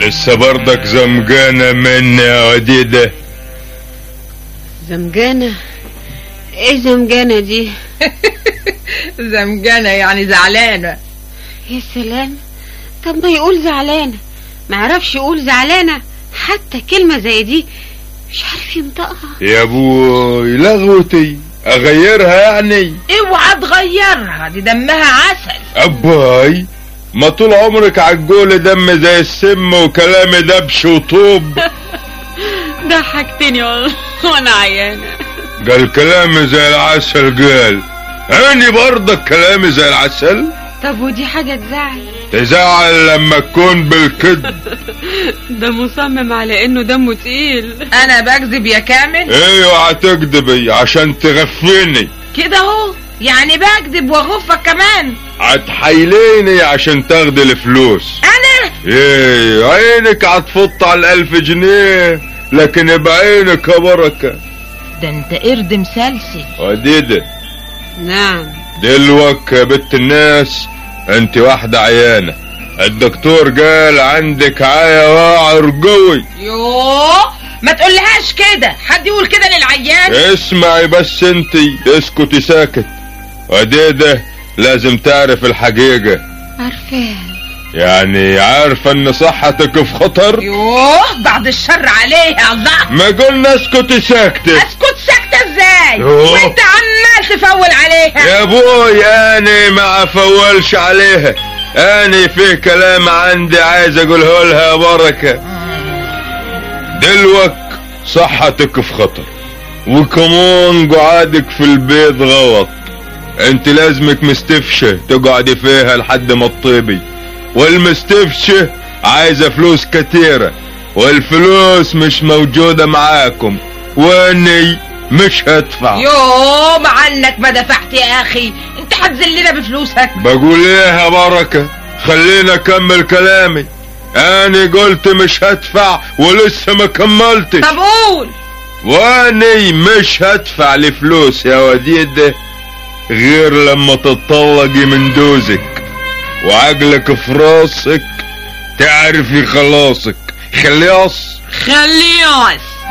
لسه برضك زمجانة مني يا وديدة زمجانة ايه زمجانة دي زمجانة يعني زعلانة يا سلام طب ما يقول زعلانة ما عرفش يقول زعلانة حتى كلمة زي دي مش عارف ينطقها يا ابوي لغوتي اغيرها يعني اوعى تغيرها دي دمها عسل اباي ما طول عمرك عالجول دم زي السم وكلامي دبش وطوب ضحكتني والله وانا عيانة قال كلامي زي العسل قال عيني برضك كلامي زي العسل طب ودي حاجة تزعل تزعل لما تكون بالكذب ده مصمم على انه دمه تقيل انا بكذب يا كامل ايوه هتكدبي عشان تغفيني كده اهو يعني بكذب واغفك كمان هتحايليني عشان تاخدي الفلوس انا ايه عينك هتفط على الالف جنيه لكن بعينك يا بركة ده انت قرد مسلسل وديدة نعم دلوك يا بنت الناس انت واحدة عيانة الدكتور قال عندك عيا واعر قوي يوه ما تقولهاش كده حد يقول كده للعيان اسمعي بس انت اسكتي ساكت وديدة لازم تعرف الحقيقة عارفاه يعني عارفة ان صحتك في خطر يوه بعد الشر عليها الله ما قلنا اسكتي ساكتة اسكت ساكتة ازاي يوه. وانت عمال تفول عليها يا ابوي اني ما افولش عليها اني في كلام عندي عايز اقوله لها يا بركة دلوك صحتك في خطر وكمان قعادك في البيت غلط انت لازمك مستفشة تقعدي فيها لحد ما تطيبي والمستفشة عايزة فلوس كتيرة والفلوس مش موجودة معاكم واني مش هدفع يوه معنك ما دفعت يا اخي انت هتذلنا بفلوسك بقول ايه يا بركة خلينا اكمل كلامي انا قلت مش هدفع ولسه ما كملتش طب قول واني مش هدفع لفلوس يا وديدة غير لما تطلقي من دوزك وعقلك في راسك تعرفي خلاصك خلاص خلياس